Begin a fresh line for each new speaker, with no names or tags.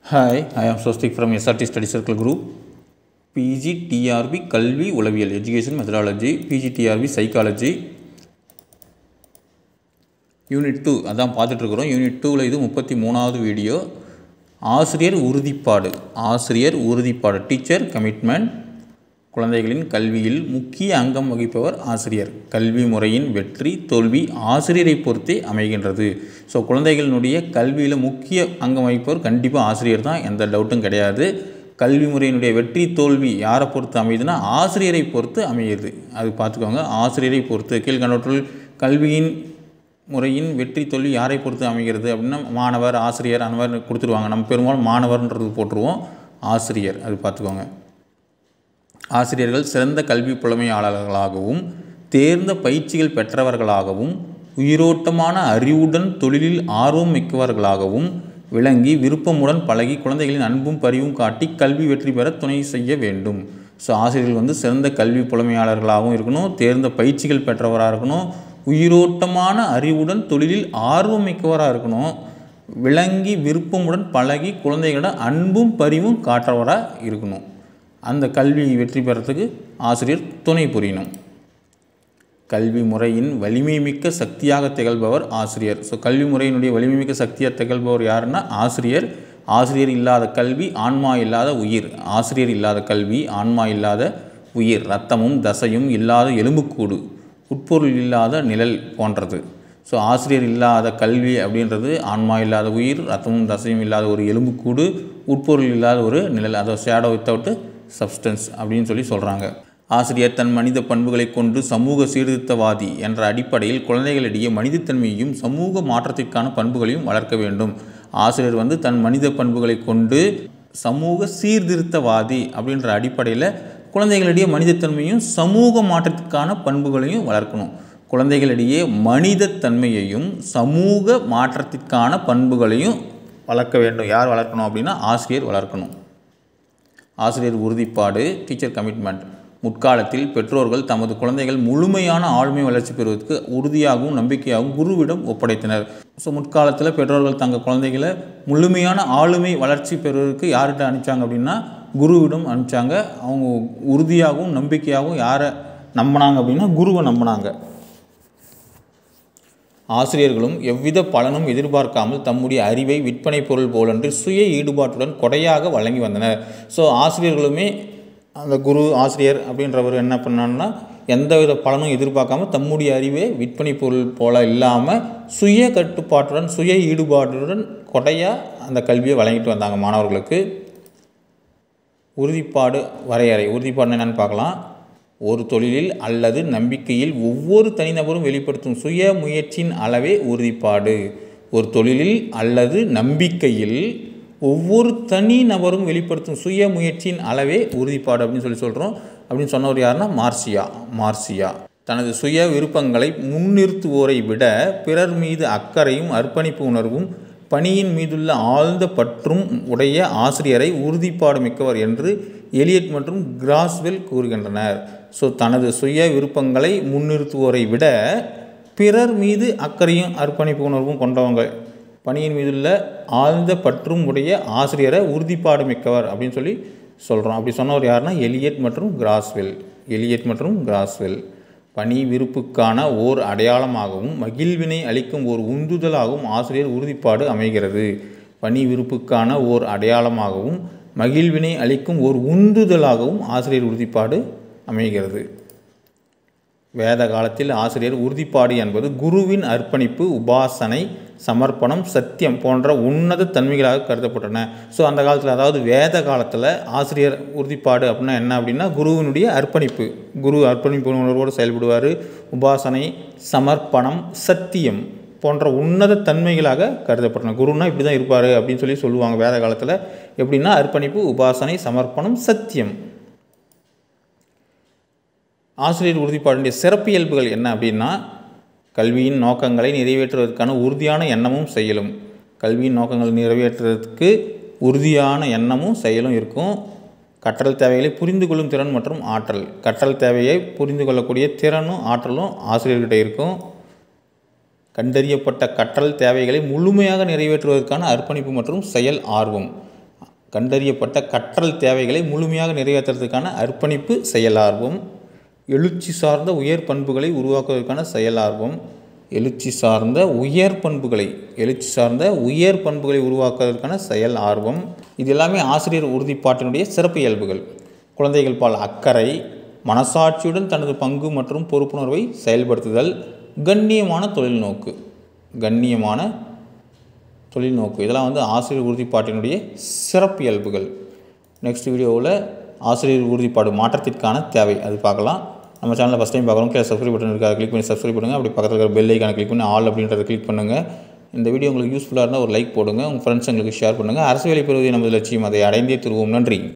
Hi, I am Swastik from SRT Study Circle Group. PGTRB கல்வி உளவியல் education methodology PGTRB psychology unit two அதான் பார்த்துட்ருக்குறோம் unit டூவில் இது முப்பத்தி மூணாவது வீடியோ ஆசிரியர் உறுதிப்பாடு ஆசிரியர் உறுதிப்பாடு டீச்சர் கமிட்மெண்ட் குழந்தைகளின் கல்வியில் முக்கிய அங்கம் வகிப்பவர் ஆசிரியர் கல்வி முறையின் வெற்றி தோல்வி ஆசிரியரை பொறுத்தே அமைகின்றது ஸோ குழந்தைகளினுடைய கல்வியில் முக்கிய அங்கம் வகிப்பவர் கண்டிப்பாக ஆசிரியர் தான் எந்த டவுட்டும் கிடையாது கல்வி முறையினுடைய வெற்றி தோல்வி யாரை பொறுத்து அமையுதுன்னா ஆசிரியரை பொறுத்து அமையுது அது பார்த்துக்கோங்க ஆசிரியரை பொறுத்து கீழ்கண்டவற்றுள் கல்வியின் முறையின் வெற்றி தோல்வி யாரை பொறுத்து அமைகிறது அப்படின்னா மாணவர் ஆசிரியர் அந்த மாதிரி கொடுத்துருவாங்க நம்ம பெரும்பாலும் மாணவர்ன்றது போட்டுருவோம் ஆசிரியர் அது பார்த்துக்கோங்க ஆசிரியர்கள் சிறந்த கல்வி புலமையாளர்களாகவும் தேர்ந்த பயிற்சிகள் பெற்றவர்களாகவும் உயிரோட்டமான அறிவுடன் தொழிலில் ஆர்வம் மிக்கவர்களாகவும் விளங்கி விருப்பமுடன் பழகி குழந்தைகளின் அன்பும் பரிவும் காட்டி கல்வி வெற்றி பெற துணை செய்ய வேண்டும் ஸோ ஆசிரியர்கள் வந்து சிறந்த கல்வி புலமையாளர்களாகவும் இருக்கணும் தேர்ந்த பயிற்சிகள் பெற்றவராக இருக்கணும் உயிரோட்டமான அறிவுடன் தொழிலில் ஆர்வம் மிக்கவராக இருக்கணும் விளங்கி விருப்பமுடன் பழகி குழந்தைகளிடம் அன்பும் பரிவும் காட்டுறவராக இருக்கணும் அந்த கல்வி வெற்றி பெறத்துக்கு ஆசிரியர் துணை புரியணும் கல்வி முறையின் வலிமை மிக்க சக்தியாக திகழ்பவர் ஆசிரியர் ஸோ கல்வி முறையினுடைய வலிமை மிக்க சக்தியாக திகழ்பவர் யாருன்னா ஆசிரியர் ஆசிரியர் இல்லாத கல்வி ஆன்மா இல்லாத உயிர் ஆசிரியர் இல்லாத கல்வி ஆன்மா இல்லாத உயிர் ரத்தமும் தசையும் இல்லாத எலும்புக்கூடு உட்பொருள் இல்லாத நிழல் போன்றது ஸோ ஆசிரியர் இல்லாத கல்வி அப்படின்றது ஆன்மா இல்லாத உயிர் ரத்தமும் தசையும் இல்லாத ஒரு எலும்புக்கூடு உட்பொருள் இல்லாத ஒரு நிழல் அதை ஷேடோ வித்தவுட்டு சப்ஸ்டன்ஸ் அப்படின்னு சொல்லி சொல்கிறாங்க ஆசிரியர் தன் மனித பண்புகளை கொண்டு சமூக சீர்திருத்தவாதி என்ற அடிப்படையில் குழந்தைகளிடையே மனிதத்தன்மையையும் சமூக மாற்றத்திற்கான பண்புகளையும் வளர்க்க வேண்டும் ஆசிரியர் வந்து தன் மனித பண்புகளை கொண்டு சமூக சீர்திருத்தவாதி அப்படின்ற அடிப்படையில் குழந்தைகளிடையே மனிதத்தன்மையும் சமூக மாற்றத்திற்கான பண்புகளையும் வளர்க்கணும் குழந்தைகளிடையே மனிதத்தன்மையையும் சமூக மாற்றத்திற்கான பண்புகளையும் வளர்க்க வேண்டும் யார் வளர்க்கணும் அப்படின்னா ஆசிரியர் வளர்க்கணும் ஆசிரியர் உறுதிப்பாடு டீச்சர் கமிட்மெண்ட் முற்காலத்தில் பெற்றோர்கள் தமது குழந்தைகள் முழுமையான ஆளுமை வளர்ச்சி பெறுவதற்கு உறுதியாகவும் நம்பிக்கையாகவும் குருவிடம் ஒப்படைத்தனர் ஸோ முற்காலத்தில் பெற்றோர்கள் தங்கள் குழந்தைகளை முழுமையான ஆளுமை வளர்ச்சி பெறுவதற்கு யார்கிட்ட அனுப்பிச்சாங்க அப்படின்னா குருவிடம் அனுப்பிச்சாங்க அவங்க உறுதியாகவும் நம்பிக்கையாகவும் யாரை நம்பினாங்க அப்படின்னா குருவை நம்பினாங்க ஆசிரியர்களும் எவ்வித பலனும் எதிர்பார்க்காமல் தம்முடைய அறிவை விற்பனை பொருள் போலன்று சுய ஈடுபாட்டுடன் கொடையாக வழங்கி வந்தனர் ஸோ ஆசிரியர்களுமே அந்த குரு ஆசிரியர் அப்படின்றவர் என்ன பண்ணான்னா எந்தவித பலனும் எதிர்பார்க்காம தம்முடைய அறிவை விற்பனை பொருள் போல இல்லாமல் சுய கட்டுப்பாட்டுடன் சுய ஈடுபாட்டுடன் கொடையாக அந்த கல்வியை வழங்கிட்டு வந்தாங்க மாணவர்களுக்கு உறுதிப்பாடு வரையறை உறுதிப்பாடு என்னென்னு பார்க்கலாம் ஒரு தொழிலில் அல்லது நம்பிக்கையில் ஒவ்வொரு தனிநபரும் வெளிப்படுத்தும் சுய முயற்சியின் அளவே உறுதிப்பாடு ஒரு தொழிலில் அல்லது நம்பிக்கையில் ஒவ்வொரு தனி நபரும் வெளிப்படுத்தும் சுய முயற்சியின் அளவே உறுதிப்பாடு அப்படின்னு சொல்லி சொல்கிறோம் அப்படின்னு சொன்னவர் யாருன்னா மார்சியா மார்சியா தனது சுய விருப்பங்களை முன்னிறுத்துவோரை விட பிறர் மீது அக்கறையும் அர்ப்பணிப்பு உணர்வும் பணியின் மீதுள்ள ஆழ்ந்த பற்றும் உடைய ஆசிரியரை உறுதிப்பாடு மிக்கவர் என்று எலியட் மற்றும் கிராஸ்வெல் கூறுகின்றனர் ஸோ தனது சுய விருப்பங்களை முன்னிறுத்துவோரை விட பிறர் மீது அக்கறையும் அர்ப்பணிப்பு உணர்வும் கொண்டவங்க பணியின் மீதுள்ள ஆழ்ந்த பற்றும் உடைய ஆசிரியரை உறுதிப்பாடு மிக்கவர் அப்படின்னு சொல்லி சொல்கிறோம் அப்படி சொன்னவர் யாருன்னா எலியட் மற்றும் கிராஸ்வெல் எலியட் மற்றும் கிராஸ்வெல் பணி விருப்புக்கான ஓர் அடையாளமாகவும் மகிழ்வினை அளிக்கும் ஓர் உந்துதலாகவும் ஆசிரியர் உறுதிப்பாடு அமைகிறது பணி விருப்புக்கான ஓர் அடையாளமாகவும் மகிழ்வினை அளிக்கும் ஓர் உந்துதலாகவும் ஆசிரியர் உறுதிப்பாடு அமைகிறது வேத காலத்தில் ஆசிரியர் உறுதிப்பாடு என்பது குருவின் அர்ப்பணிப்பு உபாசனை சமர்ப்பணம் சத்தியம் போன்ற உன்னத தன்மைகளாக கருதப்பட்டன ஸோ அந்த காலத்தில் அதாவது வேத காலத்தில் ஆசிரியர் உறுதிப்பாடு அப்படின்னா என்ன அப்படின்னா குருவினுடைய அர்ப்பணிப்பு குரு அர்ப்பணிப்பு உணர்வோடு செயல்படுவார் உபாசனை சமர்ப்பணம் சத்தியம் போன்ற உன்னத தன்மைகளாக கருதப்பட்டன குருன்னா இப்படி தான் இருப்பார் அப்படின்னு சொல்லி சொல்லுவாங்க வேத காலத்தில் எப்படின்னா அர்ப்பணிப்பு உபாசனை சமர்ப்பணம் சத்தியம் ஆசிரியர் உறுதிப்பாடுடைய சிறப்பியல்புகள் என்ன அப்படின்னா கல்வியின் நோக்கங்களை நிறைவேற்றுவதற்கான உறுதியான எண்ணமும் செயலும் கல்வியின் நோக்கங்களை நிறைவேற்றுவதற்கு உறுதியான எண்ணமும் செயலும் இருக்கும் கற்றல் தேவைகளை புரிந்து கொள்ளும் திறன் மற்றும் ஆற்றல் கற்றல் தேவையை புரிந்து கொள்ளக்கூடிய திறனும் ஆற்றலும் ஆசிரியர்கிட்ட இருக்கும் கண்டறியப்பட்ட கற்றல் தேவைகளை முழுமையாக நிறைவேற்றுவதற்கான அர்ப்பணிப்பு மற்றும் செயல் ஆர்வம் கண்டறியப்பட்ட கற்றல் தேவைகளை முழுமையாக நிறைவேற்றுறதுக்கான அர்ப்பணிப்பு செயலார்வம் எழுச்சி சார்ந்த உயர் பண்புகளை உருவாக்குவதற்கான செயலார்வம் எழுச்சி சார்ந்த உயர் பண்புகளை எழுச்சி சார்ந்த உயர் பண்புகளை உருவாக்குவதற்கான செயல் ஆர்வம் இது எல்லாமே ஆசிரியர் உறுதிப்பாட்டினுடைய சிறப்பு இயல்புகள் குழந்தைகள் பால் அக்கறை மனசாட்சியுடன் தனது பங்கு மற்றும் பொறுப்புணர்வை செயல்படுத்துதல் கண்ணியமான தொழில்நோக்கு கண்ணியமான தொழில்நோக்கு இதெல்லாம் வந்து ஆசிரியர் உறுதிப்பாட்டினுடைய சிறப்பு இயல்புகள் நெக்ஸ்ட் வீடியோவில் ஆசிரியர் உறுதிப்பாடு மாற்றத்திற்கான தேவை அது பார்க்கலாம் நம்ம சேனலில் ஃபஸ்ட் டைம் பார்க்குறோம் கீழே சப்ஸ்கிரைப் பட்டன் இருக்குது அதை கிளிக் பண்ணி சப்ஸ்கிரைப் பண்ணுங்கள் அப்படி பக்கத்தில் இருக்கிற பெல் ஐக்கான கிளிக் பண்ணி ஆல் அப்படின்றத கிளிக் பண்ணுங்கள் இந்த வீடியோ உங்களுக்கு யூஸ்ஃபுல்லாக இருந்தால் ஒரு லைக் போடுங்க உங்கள் ஃப்ரெண்ட்ஸ் எங்களுக்கு ஷேர் பண்ணுங்கள் அரசு வேலை பெறுவதை நமது லட்சியம் அதை அடைந்தே திருவோம் நன்றி